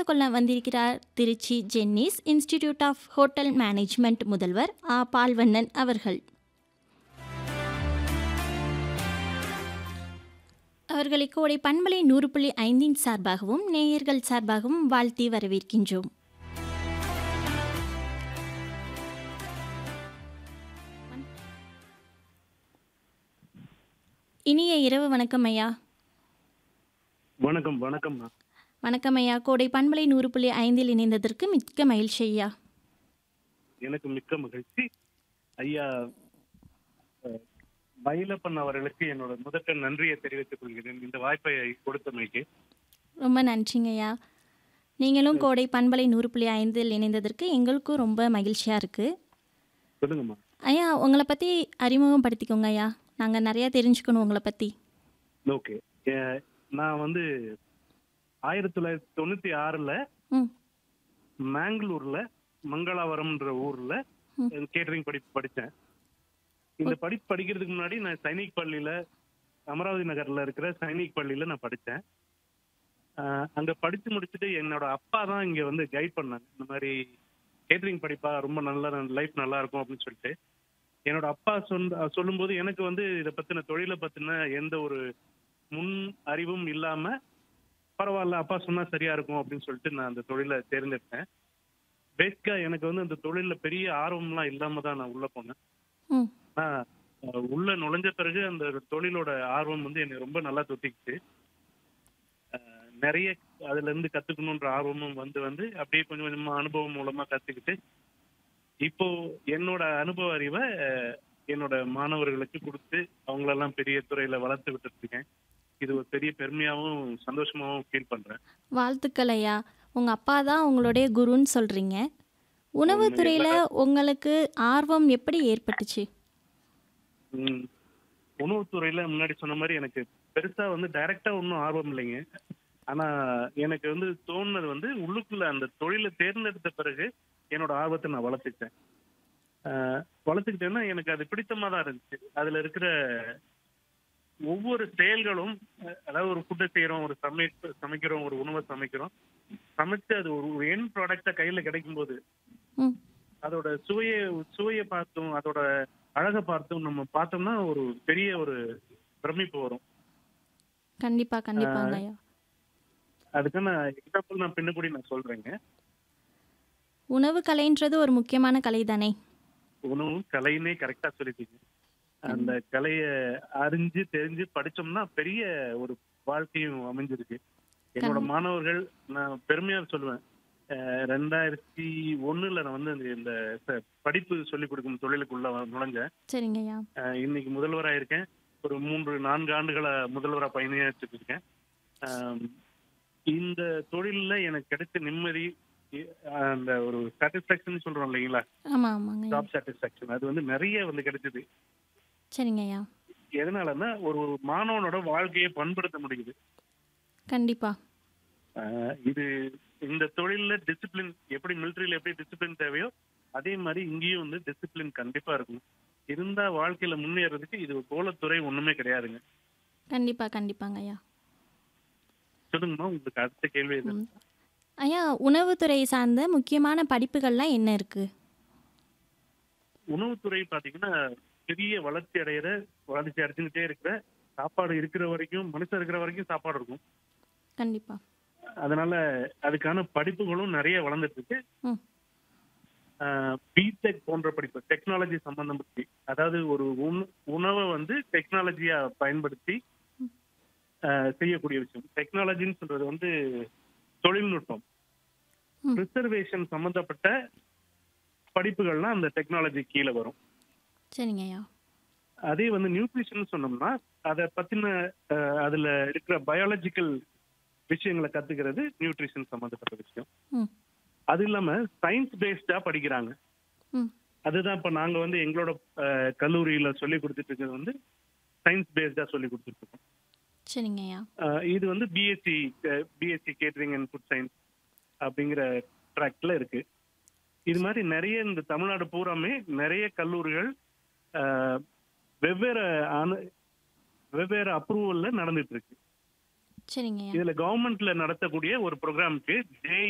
கலந்து கொள்ள வந்திருக்கிறார் Trichy Jenneys institute of hotel management முதல்வர் ஆ பால்வண்ணன் அவர்கள் அவர்களை கோடை பண்பலை நூறு புள்ளி ஐந்தின் சார்பாகவும் நேயர்கள் சார்பாகவும் வாழ்த்தி வரவேற்கின்றோம் இனிய இரவு வணக்கம் ஐயா வணக்கம் வணக்கம் வணக்கம் ஐயா கோடை பண்பலை நூறு புள்ளி ஐந்தில் இணைந்ததற்கு மிக்க மகிழ்ச்சி ஐயா எனக்கு மிக்க மகிழ்ச்சி ஐயா அஹ், மயிலப்பன் அவர்களுக்கு என்னோட முதற்க நன்றியை தெரிவித்துக் கொள்கிறேன் இந்த வாய்ப்பை கொடுத்தமைக்கு ரொம்ப நன்றிங்க ஐயா நீங்களும் கோடை பண்பலை நூறு புள்ளி ஐந்தில் இணைந்ததற்கு எங்களுக்கும் ரொம்ப மகிழ்ச்சியாக இருக்குது சொல்லுங்கம்மா ஐயா உங்களை பற்றி அறிமுகப்படுத்திக்கோங்க ஐயா நாங்கள் நிறையா தெரிஞ்சுக்கணும் உங்களை பற்றி ஓகே நான் வந்து ஆயிரத்தி தொள்ளாயிரத்தி தொண்ணூத்தி ஆறுல ம் மேங்களூர்ல மங்களாவரம்ன்ற ஊர்ல ம். கேட்டரிங் படிப்பு படித்தேன் இந்த படிப்பு படிக்கிறதுக்கு முன்னாடி நான் சைனிக் பள்ளியில அமராவதி நகர்ல இருக்கிற சைனிக் பள்ளியில நான் படித்தேன் ஆஹ் அங்க படிச்சு முடிச்சுட்டு என்னோட அப்பா தான் இங்க வந்து கைட் பண்ணாங்க இந்த மாதிரி கேட்டரிங் படிப்பா ரொம்ப நல்ல லைஃப் நல்லா இருக்கும் அப்படின்னு சொல்லிட்டு என்னோட அப்பா சொன்ன சொல்லும்போது எனக்கு வந்து இதை பத்தின தொழிலை பத்தின எந்த ஒரு முன் அறிவும் இல்லாம பரவாயில்ல அப்பா சொன்னா சரியா இருக்கும் அப்படின்னு சொல்லிட்டு நான் அந்த தொழிலை தேர்ந்தெடுத்தேன் பேசிக்கா எனக்கு வந்து அந்த தொழில்ல பெரிய ஆர்வம்லாம் இல்லாம தான் நான் உள்ள போனேன் ம் ஆனா அஹ், உள்ள நுழைஞ்ச பிறகு அந்த தொழிலோட ஆர்வம் வந்து எனக்கு ரொம்ப நல்லா தொத்திக்கிச்சு அஹ், நிறைய அதுல இருந்து கத்துக்கணுன்ற ஆர்வமும் வந்து வந்து அப்படியே கொஞ்சம் கொஞ்சமா அனுபவம் மூலமா கத்துக்கிட்டு இப்போ என்னோட அனுபவ அறிவை அஹ், என்னோட மாணவர்களுக்கு கொடுத்து அவங்களெல்லாம் பெரிய துறையில வளர்த்து விட்டுட்டு இருக்கேன் இது ஒரு பெரிய பெருமையாவும் சந்தோஷமாவும் ஃபீல் பண்றேன் வாழ்த்துக்கள் ஐயா உங்கள் அப்பா தான் உங்களுடைய குருன்னு சொல்கிறீங்க உணவுத்துறையில் உங்களுக்கு ஆர்வம் எப்படி ஏற்பட்டுச்சு ம். உணவுத்துறையில முன்னாடி சொன்ன மாதிரி எனக்கு பெருசா வந்து டைரக்டா ஒன்றும் ஆர்வம் இல்லைங்க ஆனா எனக்கு வந்து தோணுனது வந்து உள்ளுக்குள்ள அந்த தொழிலை தேர்ந்தெடுத்த பிறகு என்னோட ஆர்வத்தை நான் வளர்த்துக்கிட்டேன் ஆஹ், வளர்த்துக்கிட்டேன்னா எனக்கு அது பிடித்தமா தான் இருந்துச்சு அதுல இருக்கிற ஒவ்வொரு செயல்களும் அஹ், அதாவது ஒரு ஃபுட்டை செய்யறோம் ஒரு சமை சமைக்கிறோம் ஒரு உணவை சமைக்கிறோம் சமைச்சு அது ஒரு என் ப்ராடக்டா கையில கிடைக்கும் போது ம் அதோட சுவையை சுவையை பார்த்தும் அதோட அழகை பார்த்தும் நம்ம பார்த்தோம்னா ஒரு பெரிய ஒரு பிரமிப்பு வரும் கண்டிப்பாக கண்டிப்பாங்க ஐயா அதுக்கான எக்ஸாம்பிள் நான் பின்னக்கூடி நான் சொல்றேங்க உணவு கலைன்றது ஒரு முக்கியமான கலை தானே உணவு கலைன்னே கரெக்டா சொல்லிட்டீங்க அந்த கலையை அறிஞ்சு தெரிஞ்சு படிச்சோம்னா பெரிய ஒரு வாழ்க்கையும் அமைஞ்சிருக்கு என்னோட மாணவர்கள் நான் பெருமையா சொல்லுவேன் அஹ் ரெண்டாயிரத்தி ஒண்ணுல நான் வந்து இந்த- இந்த ச- படிப்பு சொல்லிக் கொடுக்கும் தொழிலுக்குள்ள நுழைஞ்சேன் சரிங்க ஐயா அஹ் இன்னைக்கு முதல்வராக இருக்கேன் ஒரு மூன்று நான்கு ஆண்டுகளா முதல்வரா பயணியாற்றிட்டு இருக்கேன் அஹ் இந்த தொழில்ல எனக்கு கிடைச்ச நிம்மதி இ- அந்த ஒரு சாட்டிஸ்பாக்சன் சொல்றோம் இல்லைங்களா ஆமாம் ஆமாங்க ஐயா ஜாப் சாட்டிஸ்பாக்சன் அது வந்து நிறைய வந்து கிடைச்சது சரிங்க ஐயா எதனாலன்னா ஒரு மாணவனோட வாழ்க்கையை பண்படுத்த முடியுது கண்டிப்பாக அஹ் இது இந்த தொழில்ல டிசிப்ளின் எப்படி மிலிட்டரியில எப்படி டிசிப்ளின் தேவையோ அதே மாதிரி இங்கேயும் வந்து டிசிப்ளின் கண்டிப்பா இருக்கணும் இருந்தா வாழ்க்கையில முன்னேறதுக்கு இது கோலத்துறை ஒண்ணுமே கிடையாதுங்க கண்டிப்பாக கண்டிப்பாங்க ஐயா சொல்லுங்கம்மா உங்களுக்கு அடுத்த கேள்வி எது ம். ஐயா உணவுத்துறை சார்ந்த முக்கியமான படிப்புகள்லாம் என்ன இருக்குது உணவுத்துறை பாத்தீங்கன்னா பெரிய வளர்ச்சி அடையிற வளர்ச்சி அடைஞ்சுக்கிட்டே இருக்கிற சாப்பாடு இருக்கிற வரைக்கும் மனுஷன் இருக்கிற வரைக்கும் சாப்பாடு இருக்கும் கண்டிப்பாக அதனால அதுக்கான படிப்புகளும் நிறைய வளர்ந்துட்டு இருக்கு ம் பிடெக் போன்ற படிப்பு டெக்னாலஜி சம்பந்தப்பட்டு அதாவது ஒரு உண- உணவை வந்து டெக்னாலஜியா பயன்படுத்தி ஆஹ், செய்யக்கூடிய விஷயம் டெக்னாலஜின்னு சொல்றது வந்து தொழில்நுட்பம் ம். ரிசர்வேஷன் சம்பந்தப்பட்ட படிப்புகள்லாம் அந்த டெக்னாலஜி கீழே வரும் சரிங்க ஐயா அதே வந்து நியூட்ரிஷன் சொன்னோம்னா அதை பத்தின அஹ், அதுல இருக்கிற பயாலஜிக்கல் விஷயங்களை கத்துக்கிறது நியூட்ரிஷன் சம்பந்தப்பட்ட விஷயம் ம் அது இல்லாம சயின்ஸ் பேஸ்டா படிக்கிறாங்க ம் அதுதான் இப்ப நாங்க வந்து எங்களோட அஹ், கல்லூரியில சொல்லி கொடுத்துட்டு இருக்கிறது வந்து சயின்ஸ் பேஸ்டா சொல்லி கொடுத்துட்டு இருக்கோம் சரிங்க ஐயா அஹ், இது வந்து BSc BSc catering and food science அப்படிங்கிற ட்ராக்ல இருக்கு இது மாதிரி நிறைய இந்த தமிழ்நாடு பூராமே நிறைய கல்லூரிகள் அஹ், வெவ்வேறு அனு- வெவ்வேறு அப்ரூவல்ல நடந்துட்டு இருக்கு சரிங்க ஐயா இதுல கவர்மெண்ட்ல நடத்தக்கூடிய ஒரு ப்ரோக்ராம்க்கு ஜே